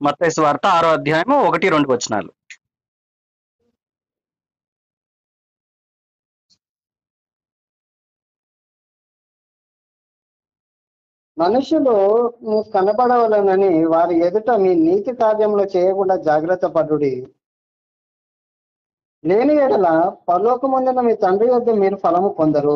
మత్తయి వార్త ఆరో అధ్యాయము ఒకటి రెండు వచనాలు మనుషులు నీకు కనబడవలనని వారి ఎదుట మీ నీతి కార్యంలో చేయకుండా జాగ్రత్త పడుడి లేని ఎడల పరలోకమందున మీ తండ్రి వద్ద మీరు ఫలము పొందరు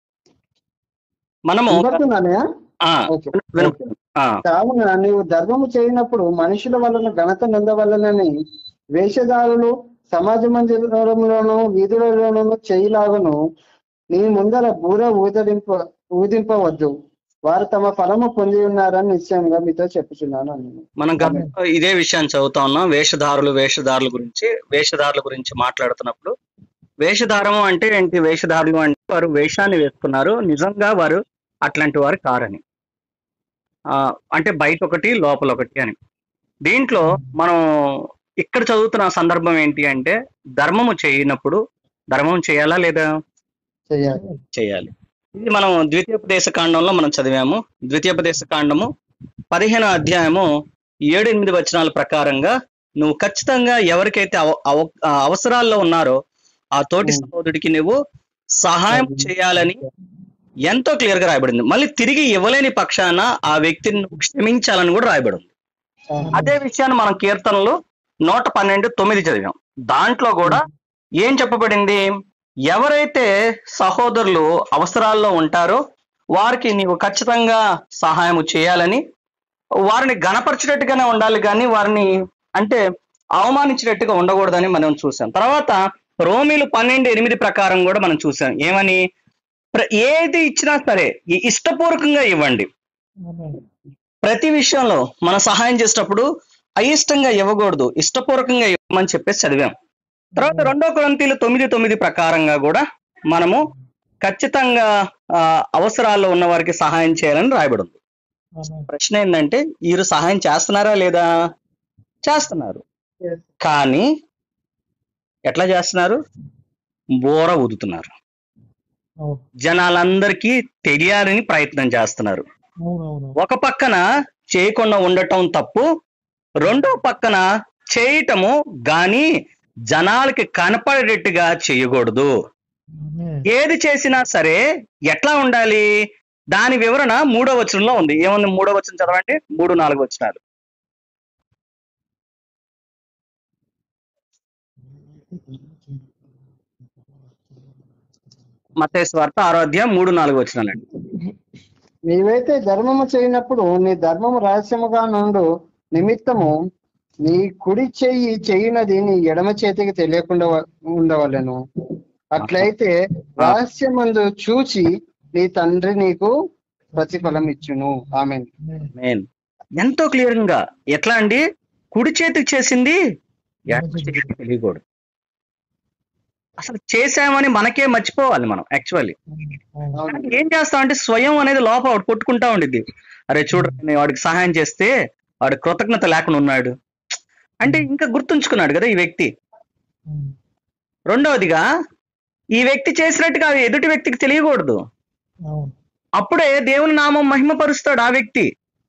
మనము వినపడుతున్నానే ఆ, ఓకే విను- ఆ, కావున నీవు ధర్మము చేయనప్పుడు మనుషుల వలన ఘనత నిందవలనని వేషధారులు సమాజ మందిరంలోను వీధులలోను చేయిలాగను నీ ముందర బూర ఊదరింప ఊదింపవద్దు వారు తమ ఫలము పొంది ఉన్నారని నిశ్చయంగా మీతో చెప్పుచున్నాను అన్నాను మనం గతంలో ఇదే విషయాన్ని చదువుతా ఉన్నాం వేషధారులు వేషధారుల గురించి వేషధారుల గురించి మాట్లాడుతున్నప్పుడు వేషధారము అంటే ఏంటి వేషధారులు అంటే వారు వేషాన్ని వేసుకున్నారు నిజంగా వారు అట్లాంటి వారు కారని ఆ, అంటే బయట ఒకటి లోపల ఒకటి అని దీంట్లో మనం ఇక్కడ చదువుతున్న సందర్భం ఏంటి అంటే ధర్మము చేయనప్పుడు ధర్మం చేయాలా లేదా చెయ్యాలి చేయాలి ఇది మనం ద్వితీయోపదేశ కాండంలో మనం చదివాము ద్వితీయోపదేశ కాండము పదిహేను అధ్యాయము ఏడు ఎనిమిది వచనాల ప్రకారంగా నువ్వు ఖచ్చితంగా ఎవరికైతే అవ- అవ- ఆ అవసరాల్లో ఉన్నారో ఆ తోటి Hmm. సహోదరుడికి నువ్వు సహాయం చేయాలని ఎంతో క్లియర్ గా రాయబడింది మళ్ళీ తిరిగి ఇవ్వలేని పక్షాన ఆ వ్యక్తిని నువ్వు క్షమించాలని కూడా రాయబడింది అదే విషయాన్ని మనం కీర్తనలు నూట పన్నెండు తొమ్మిది చదివాం దాంట్లో కూడా ఏం చెప్పబడింది ఎవరైతే సహోదరులు అవసరాల్లో ఉంటారో వారికి నీవు ఖచ్చితంగా సహాయం చేయాలని వారిని గణపరిచేటట్టుగానే ఉండాలి కానీ వారిని అంటే అవమానించేటట్టుగా ఉండకూడదని మనం చూసాం తర్వాత రోమిలు పన్నెండు ఎనిమిది ప్రకారం కూడా మనం చూసాం ఏమని ప్ర- ఏది ఇచ్చినా సరే ఈ ఇష్టపూర్వకంగా ఇవ్వండి ప్రతి విషయంలో మనం సహాయం చేసేటప్పుడు అయిష్టంగా ఇవ్వకూడదు ఇష్టపూర్వకంగా ఇవ్వమని చెప్పేసి చదివాం తర్వాత రెండో క్రంతిలు తొమ్మిది తొమ్మిది ప్రకారంగా కూడా మనము ఖచ్చితంగా ఆ, అవసరాల్లో ఉన్న వారికి సహాయం చేయాలని రాయబడి ఉంది ప్రశ్న ఏంటంటే వీరు సహాయం చేస్తున్నారా లేదా చేస్తున్నారు Yes. కానీ ఎట్లా చేస్తున్నారు బోర ఊదుతున్నారు జనాలందరికీ తెలియాలని ప్రయత్నం చేస్తున్నారు ఒక పక్కన చేయకుండా ఉండటం తప్పు రెండో పక్కన చేయటము గాని జనాలకి కనపడేటట్టుగా చేయకూడదు ఏది చేసినా సరే ఎట్లా ఉండాలి దాని వివరణ మూడో వచనంలో ఉంది ఏముంది మూడో వచనం చదవండి మూడు నాలుగు వచనాలు మత్తయి వార్త ఆరోగ్యం మూడు నాలుగు వచనాలండి నీవైతే ధర్మము చేయనప్పుడు నీ ధర్మము రహస్యముగా నుండు నిమిత్తము నీ కుడి చెయ్యి చేయునది నీ ఎడమ చేతికి తెలియకుండా వ- ఉండవలెను అట్లయితే రహస్యమందు చూచి నీ తండ్రి నీకు ప్రతిఫలం ఇచ్చును ఆమె మెయిన్ ఎంతో క్లియర్ గా ఎట్లా అండి కుడి చేతికి చేసింది ఎడమ చేతికి తెలియకూడదు అసలు చేసామని మనకే మర్చిపోవాలి మనం యాక్చువల్లీ అవును ఏం చేస్తాం అంటే స్వయం అనేది లోపల వాడు కొట్టుకుంటా ఉండిద్ది అరే చూడు నేను వాడికి సహాయం చేస్తే వాడు కృతజ్ఞత లేకుండా ఉన్నాడు అంటే ఇంకా గుర్తుంచుకున్నాడు కదా ఈ వ్యక్తి రెండవదిగా ఈ వ్యక్తి చేసినట్టుగా అది ఎదుటి వ్యక్తికి తెలియకూడదు అప్పుడే దేవుని నామం మహిమపరుస్తాడు ఆ వ్యక్తి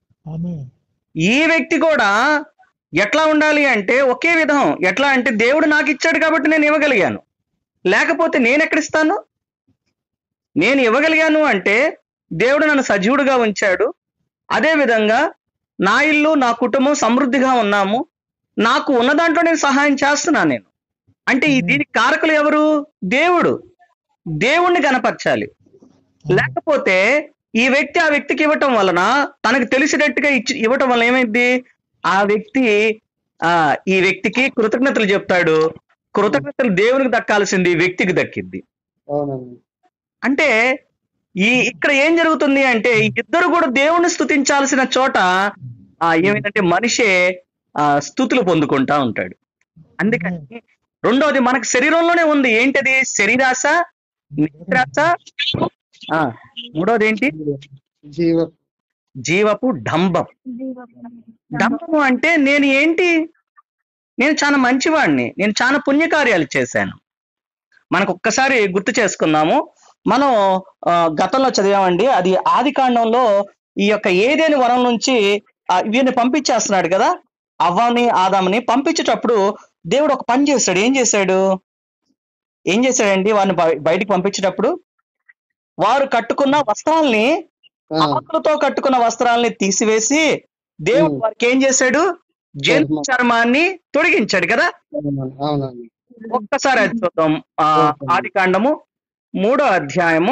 ఈ వ్యక్తి కూడా ఎట్లా ఉండాలి అంటే ఒకే విధం ఎట్లా అంటే దేవుడు నాకు ఇచ్చాడు కాబట్టి నేను ఇవ్వగలిగాను లేకపోతే నేను ఎక్కడిస్తాను నేను ఇవ్వగలిగాను అంటే దేవుడు నన్ను సజీవుడుగా ఉంచాడు అదే విధంగా నా ఇల్లు నా కుటుంబం సమృద్ధిగా ఉన్నాము నాకు ఉన్న దాంట్లో నేను సహాయం చేస్తున్నాను నేను అంటే ఈ దీనికి కారకులు ఎవరు దేవుడు దేవుణ్ణి కనపరచాలి లేకపోతే ఈ వ్యక్తి ఆ వ్యక్తికి ఇవ్వటం వలన తనకు తెలిసినట్టుగా ఇచ్చి ఇవ్వటం వల్ల ఏమైంది ఆ వ్యక్తి ఆ ఈ వ్యక్తికి కృతజ్ఞతలు చెప్తాడు కృతజ్ఞతలు దేవునికి దక్కాల్సింది ఈ వ్యక్తికి దక్కింది అవునండి అంటే ఈ ఇక్కడ ఏం జరుగుతుంది అంటే ఇద్దరు కూడా దేవుణ్ణి స్తుతించాల్సిన చోట ఆ ఏమిటంటే మనిషే ఆ స్థుతులు పొందుకుంటా ఉంటాడు అందుకని రెండోది మనకు శరీరంలోనే ఉంది ఏంటది శరీరాశ నిద్రాశ ఆ మూడోది ఏంటి జీవ జీవపు డంబం డంబము అంటే నేను ఏంటి నేను చాలా మంచివాడిని నేను చాలా పుణ్యకార్యాలు చేశాను మనకు ఒక్కసారి గుర్తు చేసుకుందాము మనం ఆ, గతంలో చదివామండి అది ఆది కాండంలో ఈ యొక్క ఏదేని వనం నుంచి ఆ, వీరిని పంపించేస్తున్నాడు కదా అవ్వని ఆదాముని పంపించేటప్పుడు దేవుడు ఒక పని చేశాడు ఏం చేశాడు ఏం చేశాడండి వారిని బయ- బయటికి పంపించేటప్పుడు వారు కట్టుకున్న వస్త్రాల్ని ఆ, ఆకులతో కట్టుకున్న వస్త్రాల్ని తీసివేసి దేవుడు ఉమ్. వారికి ఏం చేశాడు జంతు చర్మం. చర్మాన్ని తొడిగించాడు కదా అవునండి, అవునండి ఒక్కసారి అది చూద్దాం ఆ, ఆది కాండము మూడో అధ్యాయము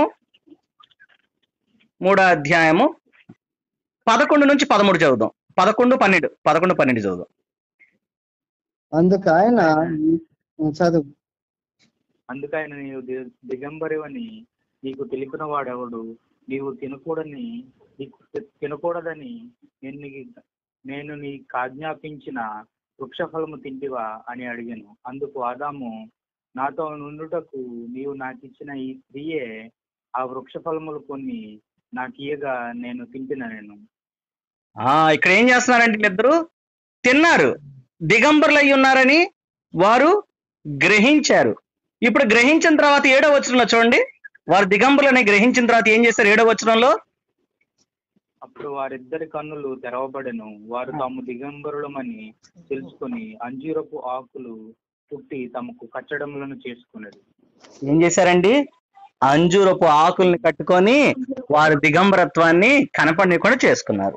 మూడో అధ్యాయము పదకొండు నుంచి పదమూడు చదువుదాం పదకొండు పన్నెండు పదకొండు పన్నెండు చదువుదాం అందుకు ఆయన ఉమ్, చదువు అందుకైన నీవు ది- దిగంబరివని నీకు తెలిపిన వాడెవడు నీవు తినకూడని నీకు తి- తినకూడదని నేను నీకు నేను నీకు ఆజ్ఞాపించిన వృక్షఫలము తింటివా అని అడిగాను అందుకు ఆదాము నాతో నుండుటకు నీవు నాకు ఇచ్చిన ఈ స్త్రీయే ఆ వృక్షఫలములు కొన్ని నాకు ఇయ్యగా నేను తింటిన నేను ఆ ఇక్కడ ఏం చేస్తున్నారంటే వీళ్ళిద్దరు తిన్నారు దిగంబరులు అయి ఉన్నారని వారు గ్రహించారు ఇప్పుడు గ్రహించిన తర్వాత ఏడో వచనంలో చూడండి వారు దిగంబరులని గ్రహించిన తర్వాత ఏం చేస్తారు ఏడో వచనంలో అప్పుడు వారిద్దరి కన్నులు తెరవబడెను వారు తాము దిగంబరులమని తెలుసుకొని అంజూరపు ఆకులు పుట్టి తమకు కచ్చడములను చేసుకునేది ఏం చేశారండి అంజూరపు ఆకుల్ని కట్టుకొని వారి దిగంబరత్వాన్ని కనపడనీయకుండా చేసుకున్నారు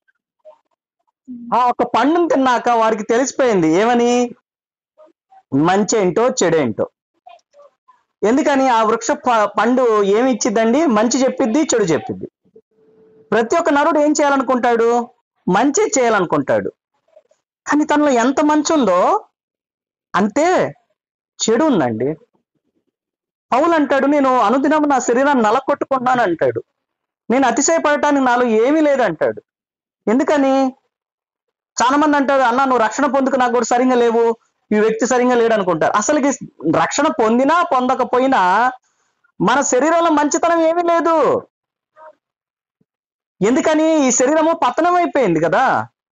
ఆ ఒక పండును తిన్నాక వారికి తెలిసిపోయింది ఏమని మంచి ఏంటో చెడేంటో ఎందుకని ఆ వృక్ష ప- పండు ఏమి ఇచ్చిద్దండి మంచి చెప్పిద్ది చెడు చెప్పిద్ది ప్రతి ఒక్క నరుడు ఏం చేయాలనుకుంటాడు మంచి చేయాలనుకుంటాడు కానీ తనలో ఎంత మంచి ఉందో అంతే చెడు ఉందండి పౌలు అంటాడు నేను అనుదినం నా శరీరాన్ని నలకొట్టుకున్నాను అంటాడు నేను అతిశయపడటానికి నాలో ఏమీ లేదంటాడు ఎందుకని చాలా మంది అంటారు అన్న నువ్వు రక్షణ పొందుకు నాకు కూడా సరిగా లేవు ఈ వ్యక్తి సరిగా లేడు అనుకుంటారు అసలుకి రక్షణ పొందినా పొందకపోయినా మన శరీరంలో మంచితనం ఏమీ లేదు ఎందుకని ఈ శరీరము పతనం అయిపోయింది కదా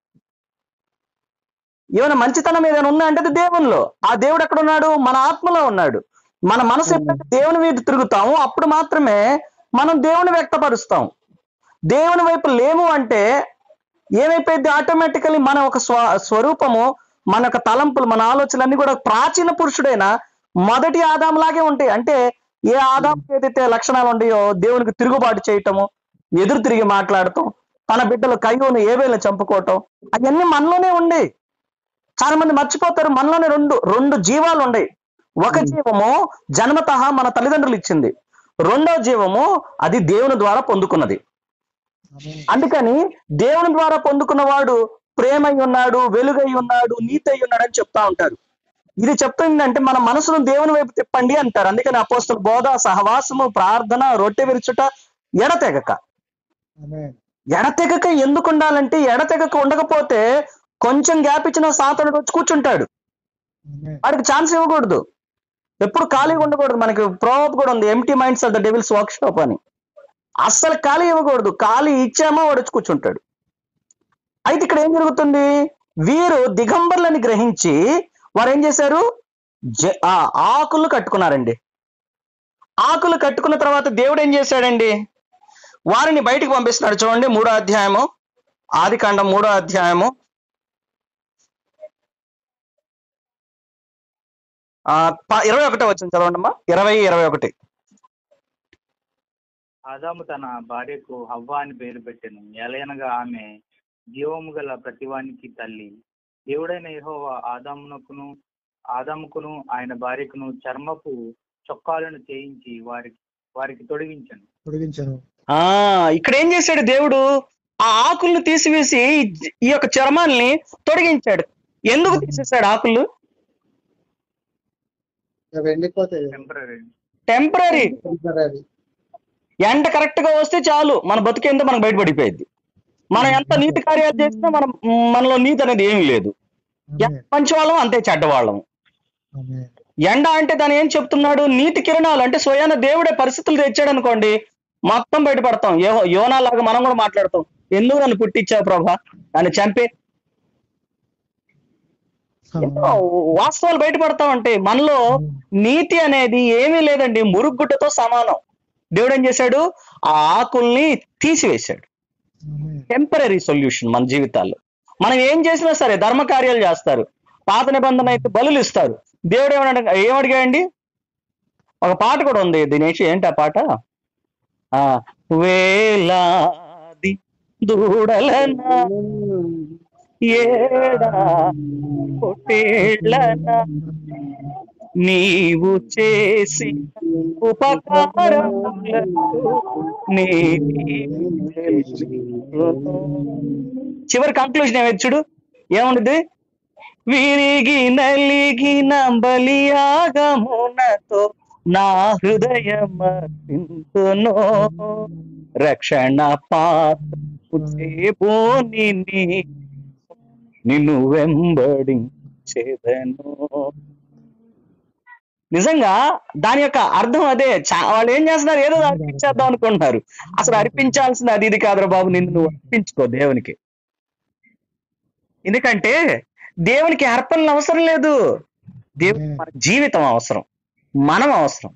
ఏమైనా మంచితనం ఏదైనా ఉందా అంటే అది దేవునిలో ఆ దేవుడు ఎక్కడ ఉన్నాడు మన ఆత్మలో ఉన్నాడు మన మనసు ఎప్పుడైతే దేవుని మీద తిరుగుతామో అప్పుడు మాత్రమే మనం దేవుని వ్యక్తపరుస్తాం దేవుని వైపు లేము అంటే ఏమైపోయింది ఆటోమేటికలీ మన ఒక స్వ స్వరూపము మన యొక్క తలంపులు మన ఆలోచనలన్నీ కూడా ప్రాచీన పురుషుడైన మొదటి ఆదాం లాగే ఉంటాయి అంటే ఏ ఆదాం ఏదైతే లక్షణాలు ఉంటాయో దేవునికి తిరుగుబాటు చేయటము ఎదురు తిరిగి మాట్లాడటం తన బిడ్డలు కయ్యోను ఏవేలను చంపుకోవటం అవన్నీ మనలోనే ఉండే చాలా మంది మర్చిపోతారు మనలోనే రెండు రెండు జీవాలు ఉన్నాయి ఒక జీవము జన్మత మన తల్లిదండ్రులు ఇచ్చింది రెండో జీవము అది దేవుని ద్వారా పొందుకున్నది అందుకని దేవుని ద్వారా పొందుకున్నవాడు ప్రేమై ఉన్నాడు వెలుగై ఉన్నాడు నీతి అయి ఉన్నాడు అని చెప్తా ఉంటారు ఇది చెప్తుందంటే మన మనసును దేవుని వైపు తిప్పండి అంటారు అందుకని అపోస్తుల బోధ సహవాసము ప్రార్థన రొట్టె విరుచుట ఎడతెగక ఎడతెగక ఎందుకు ఉండాలంటే ఎడతెగక ఉండకపోతే కొంచెం గ్యాప్ ఇచ్చిన సాతనుడు వచ్చి కూర్చుంటాడు వాడికి ఛాన్స్ ఇవ్వకూడదు ఎప్పుడు ఖాళీగా ఉండకూడదు మనకి ప్రోప్ కూడా ఉంది empty minds of the devil's workshop అని అస్సలు ఖాళీ ఇవ్వకూడదు ఖాళీ ఇచ్చామో వాడు వచ్చి కూర్చుంటాడు అయితే ఇక్కడ ఏం జరుగుతుంది వీరు దిగంబర్లని గ్రహించి వారు ఏం చేశారు జ- ఆ ఆకులు కట్టుకున్నారండి ఆకులు కట్టుకున్న తర్వాత దేవుడు ఏం చేశాడండి వారిని బయటికి పంపిస్తున్నాడు చూడండి మూడో అధ్యాయము ఆది కాండం మూడో అధ్యాయము ఆ, ప- ఇరవై ఒకటో వచ్చింది చదవండమ్మా ఇరవై ఇరవై ఒకటి ఆదాము తన భార్యకు హవ్వ అని పేరు పెట్టెను ఎలయనగా ఆమె జీవము గల ప్రతివానికి తల్లి దేవుడైన యెహోవా ఆదామునకును ఆదాముకును ఆయన భార్యకును చర్మపు చొక్కాలను చేయించి వారికి వారికి తొడిగించను పొడిగించాను ఆ ఇక్కడ ఏం చేశాడు దేవుడు ఆ ఆకులను తీసివేసి ఈ యొక్క చర్మాన్ని తొడిగించాడు ఎందుకు తీసేశాడు ఆకులు వెళ్ళిపోతాయి టెంపరీ టెంపరీ టెంపరీ ఎండ కరెక్ట్ గా వస్తే చాలు మన బతికేందో మనకు బయటపడిపోయింది మనం ఎంత నీతి కార్యాలు చేసినా మనం మనలో నీతి అనేది ఏమీ లేదు ఎంత మంచి వాళ్ళం అంతే చెడ్డవాళ్ళం ఎండ అంటే దాని ఏం చెప్తున్నాడు నీతి కిరణాలు అంటే స్వయాన దేవుడే పరిస్థితులు తెచ్చాడు అనుకోండి మొత్తం బయటపడతాం యో యోనాలాగా మనం కూడా మాట్లాడతాం ఎందుకు నన్ను పుట్టించావు ప్రభా నన్ను చంపే ఎన్నో వాస్తవాలు బయటపడతా ఉంటాయి మనలో నీతి అనేది ఏమీ లేదండి మురుగుడ్డతో సమానం దేవుడు ఏం చేశాడు ఆ ఆకుల్ని తీసివేశాడు టెంపరీ సొల్యూషన్ మన జీవితాల్లో మనం ఏం చేసినా సరే ధర్మ కార్యాలు చేస్తారు పాత నిబంధన అయితే బలులు ఇస్తారు దేవుడు ఏమన్నా ఏమడిగాడండి ఒక పాట కూడా ఉంది దినేష్ ఏంటి ఆ పాట ఆ వేలాది దూడలన ఏడా పొట్టేళ్ళన నీవు చేసి ఉపకారములకు నేను చివరి కంక్లూజన్ ఏమైంది చూడు ఏముండదు విరిగి నలిగిన బలియాగమునతో నా హృదయమర్పింతును రక్షణ పాత్రని నిన్ను వెంబడించేదను నిజంగా దాని యొక్క అర్థం అదే చా- వాళ్ళు ఏం చేస్తున్నారు ఏదో అర్పించేద్దాం అనుకుంటున్నారు అసలు అర్పించాల్సిన అది ఇది కాదురా బాబు నిన్ను నువ్వు అర్పించుకో దేవునికి ఎందుకంటే దేవునికి అర్పణలు అవసరం లేదు దేవునికి మన జీవితం అవసరం మనం అవసరం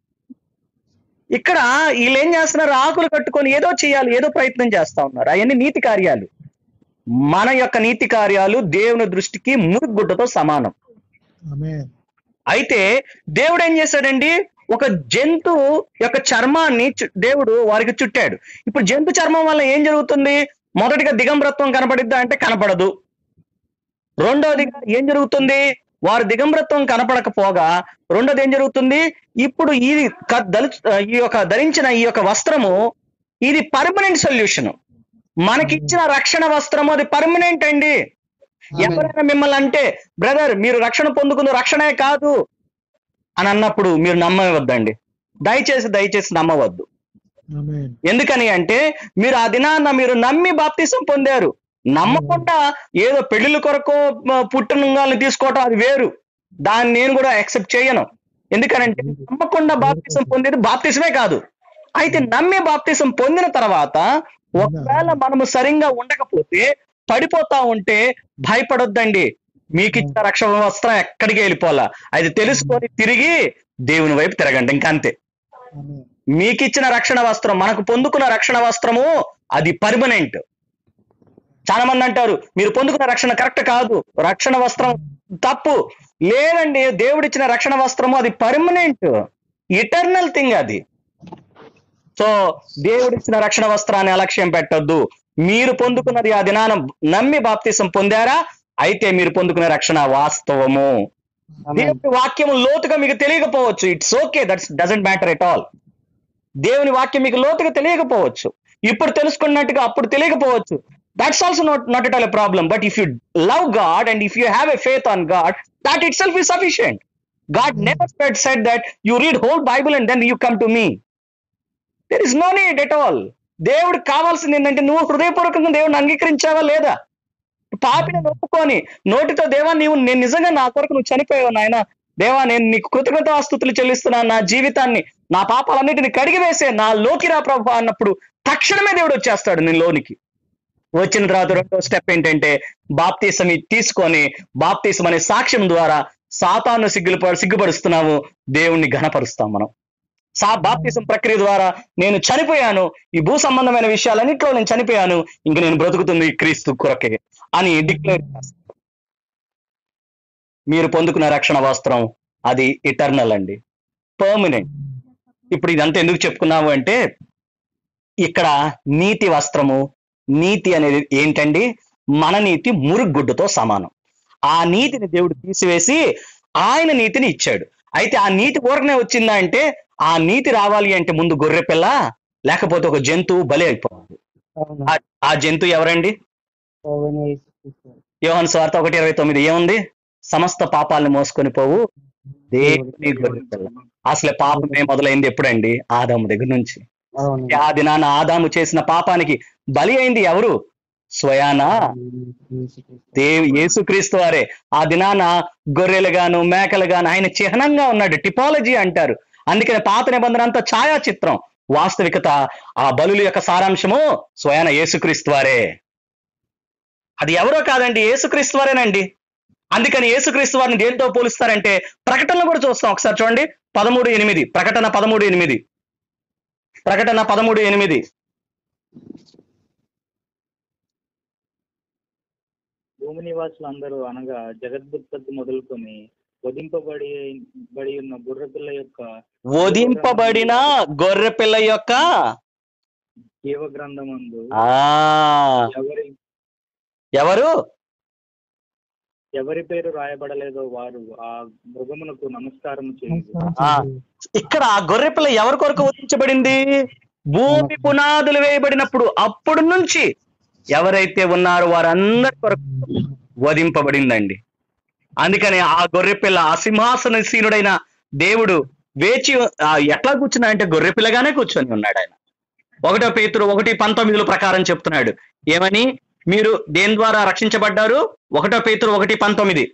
ఇక్కడ వీళ్ళు ఏం చేస్తున్నారు ఆకులు కట్టుకొని ఏదో చేయాలి ఏదో ప్రయత్నం చేస్తా ఉన్నారు అవన్నీ నీతి కార్యాలు మన యొక్క నీతి కార్యాలు దేవుని దృష్టికి మురుగుడ్డతో సమానం ఆమేన్ అయితే దేవుడు ఏం చేశాడండి ఒక జంతువు యొక్క చర్మాన్ని చు- దేవుడు వారికి చుట్టాడు ఇప్పుడు జంతు చర్మం వల్ల ఏం జరుగుతుంది మొదటిగా దిగంబరత్వం కనపడిద్దా అంటే కనపడదు రెండోదిగా ఏం జరుగుతుంది వారు దిగంబరత్వం కనపడకపోగా రెండోది ఏం జరుగుతుంది ఇప్పుడు ఈ క- దలు- ఈ యొక్క ధరించిన ఈ యొక్క వస్త్రము ఇది పర్మనెంట్ సొల్యూషన్ మనకిచ్చిన రక్షణ వస్త్రము అది పర్మనెంట్ అండి ఎవరైనా మిమ్మల్ని అంటే బ్రదర్ మీరు రక్షణ పొందుకున్న రక్షణే కాదు అని అన్నప్పుడు మీరు నమ్మవద్దండి దయచేసి దయచేసి నమ్మవద్దు ఆమేన్ ఎందుకని అంటే మీరు ఆ దినాన్న మీరు నమ్మి బాప్తిసం పొందారు నమ్మకుండా ఏదో పెళ్లిళ్ళ కొరకు పుట్టినంగాల్ని తీసుకోవటం అది వేరు దాన్ని నేను కూడా యాక్సెప్ట్ చేయను ఎందుకనంటే నమ్మకుండా బాప్తిసం పొందేది బాప్తిసమే కాదు అయితే నమ్మి బాప్తిసం పొందిన తర్వాత ఒకవేళ మనము సరిగ్గా ఉండకపోతే పడిపోతా ఉంటే భయపడొద్దండి మీకు ఇచ్చిన రక్షణ వస్త్రం ఎక్కడికి వెళ్ళిపోలా అది తెలుసుకొని తిరిగి దేవుని వైపు తిరగండి ఇంకా అంతే ఆమేన్ మీకు ఇచ్చిన రక్షణ వస్త్రం మనకు పొందుకున్న రక్షణ వస్త్రము అది పర్మనెంట్ చాలా మంది అంటారు మీరు పొందుకున్న రక్షణ కరెక్ట్ కాదు రక్షణ వస్త్రం తప్పు లేదండి దేవుడిచ్చిన రక్షణ వస్త్రము అది పర్మనెంట్ ఇటర్నల్ థింగ్ అది సో దేవుడిచ్చిన రక్షణ వస్త్రాన్ని అలక్ష్యం పెట్టొద్దు మీరు పొందుకున్నది ఆ దినాన నమ్మి బాప్తిసం పొందారా అయితే మీరు పొందుకునే రక్షణ వాస్తవము ఆమేన్. దేవుని వాక్యం లోతుగా మీకు తెలియకపోవచ్చు it's okay that's doesn't matter at all దేవుని వాక్యం మీకు లోతుగా తెలియకపోవచ్చు ఇప్పుడు తెలుసుకున్నట్టుగా అప్పుడు తెలియకపోవచ్చు that's also not not at all a problem but if you love God and if you have a faith on God that itself is sufficient God never said said that you read whole Bible and then you come to me there is no need at all దేవుడికి కావాల్సింది ఏంటంటే నువ్వు హృదయపూర్వకంగా దేవుడిని అంగీకరించావా లేదా పాపిని ఒప్పుకొని నోటితో దేవా నీవు నేను నిజంగా నా కొరకు నువ్వు చనిపోయావు నాయన దేవా నేను నీకు కృతజ్ఞతాస్తుతులు చెల్లిస్తున్నాను నా జీవితాన్ని నా పాపాలన్నిటిని కడిగివేసే నా లోకి రా ప్రభు అన్నప్పుడు తక్షణమే దేవుడు వచ్చేస్తాడు నీ లోనికి వచ్చిన తర్వాత రెండో స్టెప్ ఏంటంటే బాప్తీసం తీసుకొని బాప్తీసం అనే సాక్ష్యం ద్వారా సాతాను సిగ్గులు సిగ్గుపరుస్తున్నాము దేవుణ్ణి ఘనపరుస్తాం మనం సా బాప్తిసం ప్రక్రియ ద్వారా నేను చనిపోయాను ఈ భూ సంబంధమైన విషయాలన్నింటిలో నేను చనిపోయాను ఇంక నేను బ్రతుకుతుంది క్రీస్తు కొరకే అని డిక్లేర్ చేస్తాను మీరు పొందుకున్న రక్షణ వస్త్రం అది ఇటర్నల్ అండి పర్మనెంట్ ఇప్పుడు ఇదంతా ఎందుకు చెప్పుకున్నాము అంటే ఇక్కడ నీతి వస్త్రము నీతి అనేది ఏంటండి మన నీతి మురుగుడ్డుతో సమానం ఆ నీతిని దేవుడు తీసివేసి ఆయన నీతిని ఇచ్చాడు అయితే ఆ నీతి ఊరకనే వచ్చిందా అంటే ఆ నీతి రావాలి అంటే ముందు గొర్రె పిల్ల లేకపోతే ఒక జంతువు బలి అయిపోవాలి అవును. ఆ- ఆ జంతువు ఎవరండి అవును, యేసుక్రీస్తు. యోహన్ స్వార్థ ఒకటి ఇరవై తొమ్మిది ఏముంది సమస్త పాపాలను మోసుకొని పోవు దేవుని గొర్రె పిల్ల అసలు పాపమే మొదలైంది ఎప్పుడండి ఆదాము దగ్గర నుంచి అవును. ఆ దినాన ఆదాము చేసిన పాపానికి బలి అయింది ఎవరు స్వయానా యేసుక్రీస్తు. దేవి యేసుక్రీస్తు వారే ఆ దినాన గొర్రెలుగాను మేకలుగాను ఆయన చిహ్నంగా ఉన్నాడు టిపాలజీ అంటారు అందుకని పాత నిబంధన అంతా ఛాయాచిత్రం వాస్తవికత ఆ బలుల యొక్క సారాంశము స్వయాన యేసుక్రీస్తు వారే అది ఎవరో కాదండి యేసుక్రీస్తు వారేనండి అందుకని యేసుక్రీస్తు వారిని దేంతో పోలుస్తారంటే ప్రకటనలు కూడా చూస్తాం ఒకసారి చూడండి పదమూడు ఎనిమిది ప్రకటన పదమూడు ఎనిమిది ప్రకటన పదమూడు ఎనిమిది భూమి నివాసులందరూ అనగా జగద్భుత్పత్తి మొదలుకొని వధింపబడి బడి ఉన్న గుర్రపిల్ల యొక్క వధింపబడిన గొర్రె పిల్ల యొక్క జీవ గ్రంథమందు ఆ ఎవరి ఎవరు ఎవరి పేరు రాయబడలేదో వారు ఆ మృగమునకు నమస్కారం చేయండి ఆ, ఇక్కడ ఆ గొర్రె పిల్ల ఎవరి కొరకు వధించబడింది భూమి పునాదులు వేయబడినప్పుడు అప్పుడు నుంచి ఎవరైతే ఉన్నారో వారందరి కొరకు వధింపబడిందండి అందుకని ఆ గొర్రె పిల్ల ఆ సింహాసన సీనుడైన దేవుడు వేచి ఆ, ఎట్లా కూర్చున్నా అంటే గొర్రె పిల్లగానే కూర్చొని ఉన్నాడు ఆయన ఒకటో పేతురు ఒకటి పంతొమ్మిదిలో ప్రకారం చెప్తున్నాడు ఏమని మీరు దేని ద్వారా రక్షించబడ్డారు ఒకటో పేతురు ఒకటి పంతొమ్మిది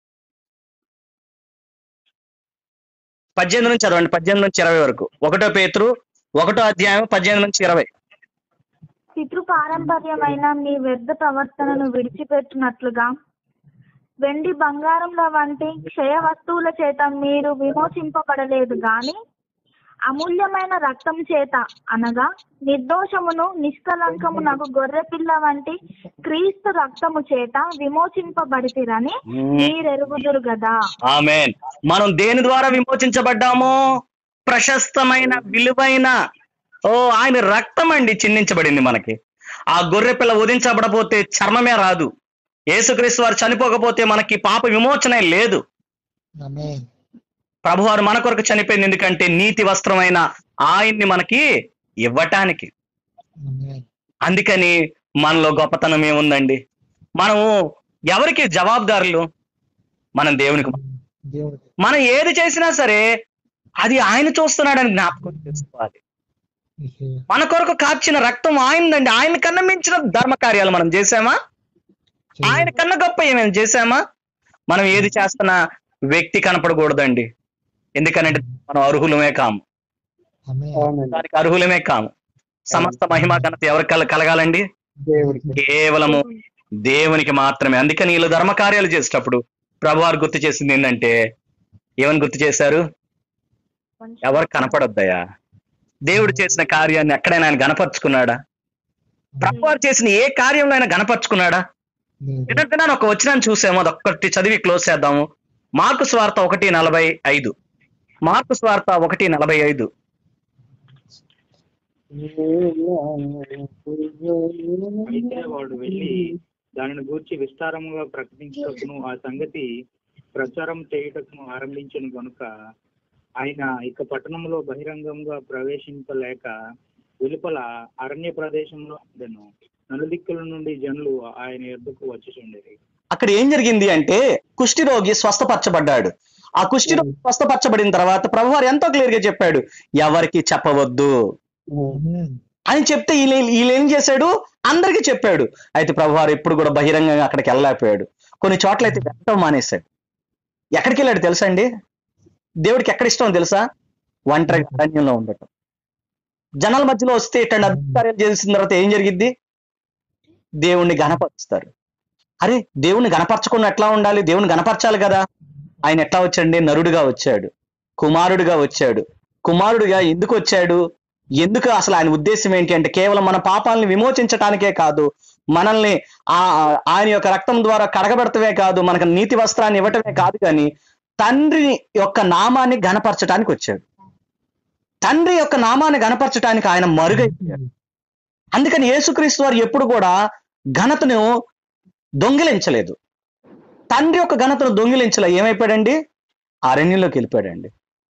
పద్దెనిమిది నుంచి చదవండి పద్దెనిమిది నుంచి ఇరవై వరకు ఒకటో పేతురు ఒకటో అధ్యాయం పద్దెనిమిది నుంచి ఇరవై పితృ పారంపర్యమైన మీ వ్యర్థ ప్రవర్తనను విడిచిపెట్టినట్లుగా వెండి బంగారంల వంటి క్షయ వస్తువుల చేత మీరు విమోచింపబడలేదు గాని అమూల్యమైన రక్తం చేత అనగా నిర్దోషమును నిష్కలంకమునకు గొర్రె పిల్ల వంటి క్రీస్తు రక్తము చేత విమోచింపబడితిరని మీరెరుగుదురు గదా ఆమెన్ మనం దేని ద్వారా విమోచించబడ్డాము ప్రశస్తమైన విలువైన ఓ ఆయన రక్తం అండి చిందించబడింది మనకి ఆ గొర్రె పిల్ల ఉదించబడపోతే చర్మమే రాదు యేసుక్రీస్తు వారు చనిపోకపోతే మనకి పాప విమోచన లేదు ఆమేన్ ప్రభువారు మన కొరకు చనిపోయింది ఎందుకంటే నీతి వస్త్రమైన ఆయన్ని మనకి ఇవ్వటానికి ఆమేన్ అందుకని మనలో గొప్పతనం ఏముందండి మనము ఎవరికి జవాబుదారులు మనం దేవునికి దేవుడికి మనం ఏది చేసినా సరే అది ఆయన చూస్తున్నాడని జ్ఞాపకం చేసుకోవాలి యేసయ్య. మన కొరకు కాచిన రక్తం ఆయనదండి ఆయన కన్నా మించిన ధర్మ కార్యాలు మనం చేసామా ఆయన కన్నా గొప్ప ఏమేమి చేసామా మనం ఏది చేస్తున్నా వ్యక్తి కనపడకూడదండి ఎందుకనంటే మనం అర్హులమే కాము ఆమేన్ అవునండి దానికి అర్హులమే కాము సమస్త మహిమ ఘనత ఎవరికి కల- కలగాలండి దేవుడికి కేవలము దేవునికి మాత్రమే అందుకని వీళ్ళు ధర్మ కార్యాలు చేసేటప్పుడు ప్రభువారు గుర్తు చేసింది ఏంటంటే ఏమని గుర్తు చేశారు ఎవరు కనపడొద్దయా దేవుడు చేసిన కార్యాన్ని ఎక్కడైనా ఆయన గనపరుచుకున్నాడా ప్రభువారు చేసిన ఏ కార్యంలో ఆయన గనపరుచుకున్నాడా లేదు. నిన్నటిన ఒక వచ్చినాన్ని చూసాము అదొక్కటి చదివి క్లోజ్ చేద్దాము మార్కు స్వార్థ ఒకటి నలభై ఐదు మార్కు స్వార్థ ఒకటి నలభై ఐదు అయితే వాడు వెళ్ళి దానిని గూర్చి విస్తారముగా ప్రకటించుటకును ఆ సంగతి ప్రచారం చేయుటకును ఆరంభించను గనుక ఆయన ఇక పట్టణంలో బహిరంగంగా ప్రవేశింపలేక వెలుపల అరణ్య ప్రదేశంలో ఉండెను నలుదిక్కుల నుండి జనులు ఆయన ఎద్దుకు వచ్చుచుండేది అక్కడ ఏం జరిగింది అంటే కుష్టి రోగి స్వస్థపరచబడ్డాడు ఆ కుష్టి రోగి స్వస్థపరచబడిన తర్వాత ప్రభువారు ఎంతో క్లియర్ గా చెప్పాడు ఎవరికి చెప్పవద్దు ఆమేన్ అని చెప్తే వీళ్ళు వీళ్ళు ఏం చేశాడు అందరికీ చెప్పాడు అయితే ప్రభువారు ఎప్పుడు కూడా బహిరంగంగా అక్కడికి వెళ్ళలేకపోయాడు కొన్ని చోట్ల అయితే వెళ్ళటం మానేశాడు ఎక్కడికి వెళ్ళాడు తెలుసా అండి దేవుడికి ఎక్కడ ఇష్టం తెలుసా ఒంటరిగా అరణ్యంలో ఉండటం జనాల మధ్యలో వస్తే ఇక్కడ అధికార్యాలు చేసిన తర్వాత ఏం జరిగిద్ది దేవుణ్ణి గణపరుస్తారు అరే దేవుణ్ణి గణపరచకుండా ఎట్లా ఉండాలి దేవుణ్ణి గణపరచాలి కదా ఆయన ఎట్లా వచ్చాడండి నరుడుగా వచ్చాడు కుమారుడిగా వచ్చాడు కుమారుడిగా ఎందుకు వచ్చాడు ఎందుకు అసలు ఆయన ఉద్దేశం ఏంటి అంటే కేవలం మన పాపాలని విమోచించటానికే కాదు మనల్ని ఆ ఆయన యొక్క రక్తం ద్వారా కడగబెడతమే కాదు మనకు నీతి వస్త్రాన్ని ఇవ్వటమే కాదు కానీ తండ్రి యొక్క నామాన్ని గణపరచటానికి వచ్చాడు తండ్రి యొక్క నామాన్ని గణపరచటానికి ఆయన మరుగైపోయాడు అందుకని యేసుక్రీస్తు వారు ఎప్పుడు కూడా ఘనతను దొంగిలించలేదు తండ్రి యొక్క ఘనతను దొంగిలించలే ఏమైపోయాడండి అరణ్యంలోకి వెళ్ళిపోయాడండి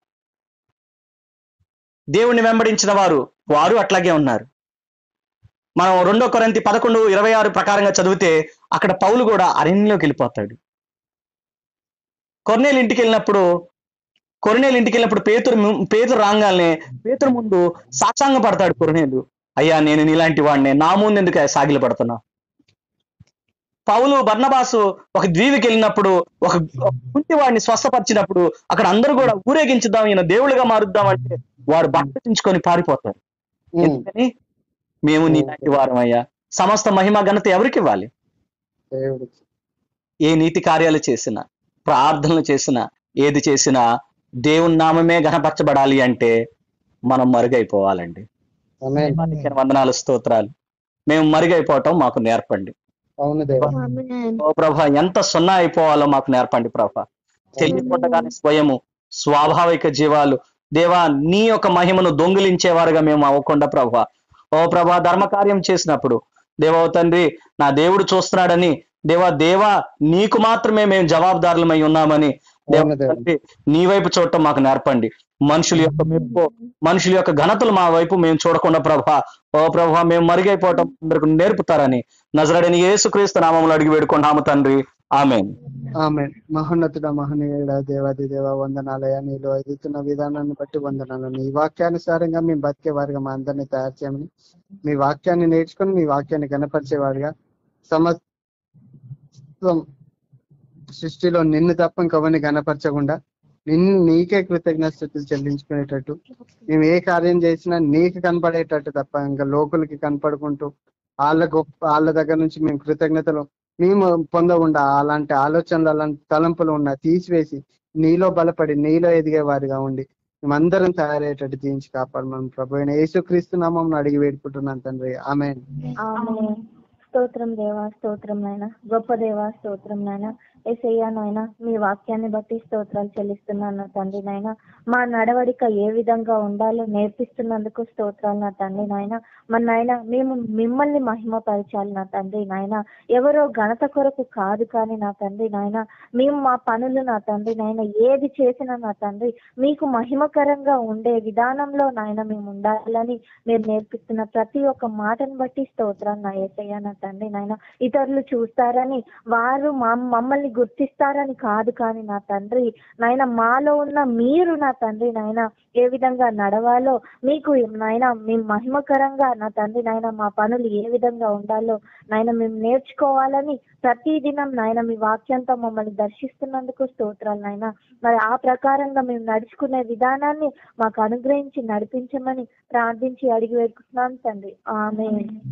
దేవుణ్ణి వెంబడించిన వారు వారు అట్లాగే ఉన్నారు మనం రెండో కొరంతి పదకొండు ఇరవై ఆరు ప్రకారంగా చదివితే అక్కడ పౌలు కూడా అరణ్యంలోకి వెళ్ళిపోతాడు కొర్నేలు ఇంటికి వెళ్ళినప్పుడు కొరనేలు ఇంటికి వెళ్ళినప్పుడు పేతురు ము- పేతురు రాగానే పేతురు ముందు సాక్షాంగ పడతాడు కొరనేలు అయ్యా నేను నీలాంటి వాడిని నా ముందు ఎందుకు సాగిల పడుతున్నా పౌలు బర్నబాసు ఒక ద్వీవికి వెళ్ళినప్పుడు ఒక కుంటి వాడిని స్వస్థపరిచినప్పుడు అక్కడ అందరూ కూడా ఊరేగించుదాం ఈయన దేవుళ్ళుగా మారుద్దాం అంటే వారు బట్టటించుకొని పారిపోతారు ఉమ్, ఎందుకని మేము నీలాంటి వారం అయ్యా సమస్త మహిమ ఘనత ఎవరికి ఇవ్వాలి దేవుడికి ఏ నీతి కార్యాలు చేసినా ప్రార్థనలు చేసినా ఏది చేసినా దేవుని నామమే గణపరచబడాలి అంటే మనం మరుగైపోవాలండి ఆమేన్ దేవానికి వందనాలు స్తోత్రాలు మేము మరుగైపోవటం మాకు నేర్పండి అవును దేవా ఓ ప్రభా ఎంత సున్నా అయిపోవాలో మాకు నేర్పండి ప్రభా తెలియకుండగానే స్వయము స్వాభావిక జీవాలు దేవా నీ యొక్క మహిమను దొంగిలించేవారుగా మేము అవ్వకుండా ప్రభా ఓ ప్రభా ధర్మకార్యం చేసినప్పుడు దేవా ఓ తండ్రి నా దేవుడు చూస్తున్నాడని దేవా దేవా నీకు మాత్రమే మేము జవాబుదారులమై ఉన్నామని దేవా అవును దేవా. తండ్రి నీ వైపు చూడటం మాకు నేర్పండి మనుషుల యొక్క మెప్పు మనుషుల యొక్క ఘనతలు మా వైపు మేము చూడకుండా ప్రభా ఓ ప్రభా మేము మరుగైపోవటం అందరికి నేర్పుతారని నజరడని యేసుక్రీస్తు నామంలో అడిగి వేడుకున్నాము తండ్రి ఆమె ఆమె మహోన్నతుడ మహనీయుడ దేవాది దేవ వందనాలయ నీలో ఎదుగుతున్న విధానాన్ని బట్టి వందనాలు నీ వాక్యానుసారంగా మేము బతికే వారిగా మా అందరినీ తయారు చేయమని మీ వాక్యాన్ని నేర్చుకొని మీ వాక్యాన్ని గణపరిచేవాడిగా సమస్తం సృష్టిలో నిన్ను తప్ప ఇంకెవరిని గణపరచకుండా నిన్ను నీకే కృతజ్ఞత స్థుతులు చెల్లించుకునేటట్టు మేము ఏ కార్యం చేసినా నీకు కనపడేటట్టు తప్ప ఇంకా లోకులకి కనపడుకుంటూ వాళ్ళ గొప్ప వాళ్ళ దగ్గర నుంచి మేము కృతజ్ఞతలు మేము పొందకుండా అలాంటి ఆలోచనలు అలాంటి తలంపులు ఉన్న తీసివేసి నీలో బలపడి నీలో ఎదిగే వారిగా ఉండి మేమందరం తయారయ్యేటట్టు దీనికి కాపాడమని ప్రభు అయిన యేసుక్రీస్తు నామం అడిగి వేడుకుంటున్నాను తండ్రి ఆమె ఆమేన్. స్తోత్రం దేవా స్తోత్రం నాయన గొప్ప దేవా స్తోత్రం నాయన ఏసయ్యా నాయన మీ వాక్యాన్ని బట్టి స్తోత్రాలు చెల్లిస్తున్నాను నా తండ్రి నాయన మా నడవడిక ఏ విధంగా ఉండాలో నేర్పిస్తున్నందుకు స్తోత్రాలు నా తండ్రి నాయన మన నాయన మేము మిమ్మల్ని మహిమపరచాలి నా తండ్రి నాయన ఎవరో ఘనత కొరకు కాదు కానీ నా తండ్రి నాయన మేము మా పనులు నా తండ్రి నాయన ఏది చేసినా నా తండ్రి మీకు మహిమకరంగా ఉండే విధానంలో నాయన మేము ఉండాలని మీరు నేర్పిస్తున్న ప్రతి ఒక్క మాటను బట్టి స్తోత్రాలు నా ఏసయ్య నా తండ్రి నాయన ఇతరులు చూస్తారని వారు మా మమ్మల్ని గుర్తిస్తారని కాదు కానీ నా తండ్రి నాయన మాలో ఉన్న మీరు నా తండ్రి నాయన ఏ విధంగా నడవాలో మీకు నాయన మేము మహిమకరంగా నా తండ్రి నాయన మా పనులు ఏ విధంగా ఉండాలో నాయన మేము నేర్చుకోవాలని ప్రతి దినం నాయన మీ వాక్యంతో మమ్మల్ని దర్శిస్తున్నందుకు స్తోత్రాలు నాయన మరి ఆ ప్రకారంగా మేము నడుచుకునే విధానాన్ని మాకు అనుగ్రహించి నడిపించమని ప్రార్థించి అడిగి వేడుకుంటున్నాం తండ్రి ఆమె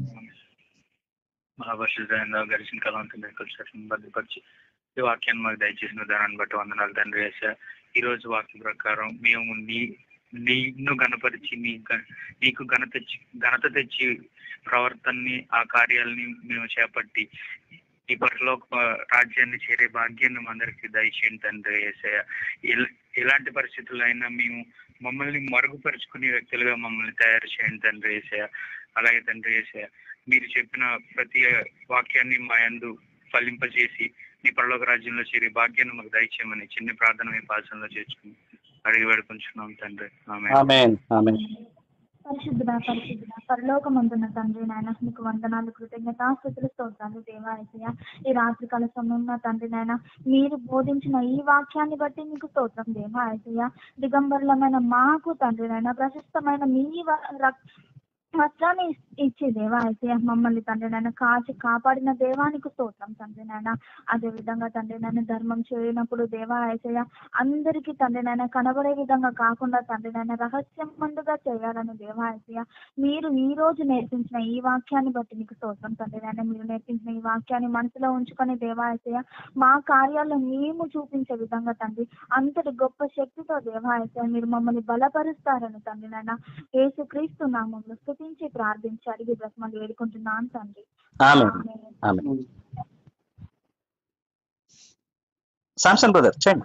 మహాపరిశుద్ధంగా గడిచిన కాలం అంతా మీరు కలిసి బద్దపరిచి ఈ వాక్యాన్ని మాకు దయచేసిన విధానాన్ని బట్టి వందనాలు తండ్రి వేసా ఈ రోజు వాక్యం ప్రకారం మేము నీ నిన్ను గణపరిచి నీ గ- నీకు ఘనత తెచ్చి- ఘనత తెచ్చి ప్రవర్తనని ఆ కార్యాలని మేము చేపట్టి ఈ పరలోక రాజ్యాన్ని చేరే భాగ్యాన్ని మా అందరికీ దయచేయండి తండ్రి ఏసయ్య ఎల- ఎలాంటి పరిస్థితుల్లో అయినా మేము మమ్మల్ని మరుగుపరుచుకునే వ్యక్తులుగా మమ్మల్ని తయారు చేయండి తండ్రి ఏసయ్య అలాగే తండ్రి ఏసయ్య మీరు చెప్పిన ప్రతి వాక్యాన్ని మా యందు ఫలింపజేసి నీ పరలోక రాజ్యంలో చేరే భాగ్యాన్ని మాకు దయచేయమని చిన్న ప్రార్థన మీ పాసంలో చేర్చుకుని అడిగి వేడుకుంటున్నాం తండ్రి ఆమె ఆమెన్ ఆమెన్ పరిశుద్ధుడ పరిశుద్ధుడ పరలోకమందున్న తండ్రి నాయన నీకు వందనాలు కృతజ్ఞతాస్థుతులు స్తోత్రాలు దేవాయసయ్య ఈ రాత్రికాల సమయం నా తండ్రి నాయన మీరు బోధించిన ఈ వాక్యాన్ని బట్టి నీకు స్తోత్రం దేవాయసయ్య దిగంబరులమైన మాకు తండ్రి నాయన ప్రశస్తమైన మీ వ- రక్- వస్త్రాన్ని ఇచ్చి దేవా అయితే మమ్మల్ని తండ్రి నాయన కాచి కాపాడిన దేవానికి స్తోత్రం తండ్రి నాయన అదే విధంగా తండ్రి నాయన ధర్మం చేయనప్పుడు దేవా ఏసయ్య అందరికీ తండ్రి నాయన కనబడే విధంగా కాకుండా తండ్రి నాయన రహస్యం మందుగా చేయాలని దేవా ఏసయ్య మీరు ఈ రోజు నేర్పించిన ఈ వాక్యాన్ని బట్టి నీకు స్తోత్రం తండ్రి నాయన మీరు నేర్పించిన ఈ వాక్యాన్ని మనసులో ఉంచుకొని దేవా ఏసయ్య మా కార్యాలను మేము చూపించే విధంగా తండ్రి అంతటి గొప్ప శక్తితో దేవా ఏసయ్య మీరు మమ్మల్ని బలపరుస్తారని తండ్రి నాయన యేసుక్రీస్తు నామంలో స్తుతించి ప్రార్థించి అడిగి బ్రహ్మలు వేడుకుంటున్నాను తండ్రి amen amen. Amen Samsung brother చేయండి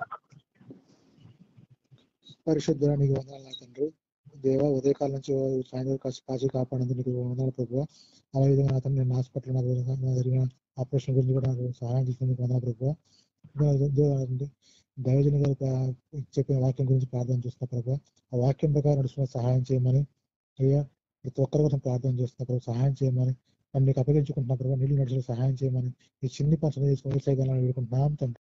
పరిశుద్ధుల నీకు వందనాలు నా తండ్రి దేవ ఉదయకాలం నుంచి సాయంత్రం కాచి కాచి కాపాడేందుకు నీకు వందనాలు ప్రభు అదే విధంగా నా తండ్రి నేను హాస్పిటల్ నాకు నాకు జరిగిన ఆపరేషన్ గురించి కూడా నాకు సహాయం చేసినందుకు వందనాలు ప్రభు దైవజన గారు ప్రా- చెప్పిన వాక్యం గురించి ప్రార్థన చేస్తున్నా ప్రభు ఆ వాక్యం ప్రకారం నడుచుకున్న సహాయం చేయమని అయ్యా ప్రతి ఒక్కరి కోసం ప్రార్థన చేస్తున్నా ప్రభు సహాయం చేయమని నన్ను నీకు అప్పగించుకుంటున్నా ప్రభు నీళ్ళు నడిచిన సహాయం చేయమని ఈ చిన్ని పనులు చేసుకుని వేడుకుంటున్నాం తండ్రి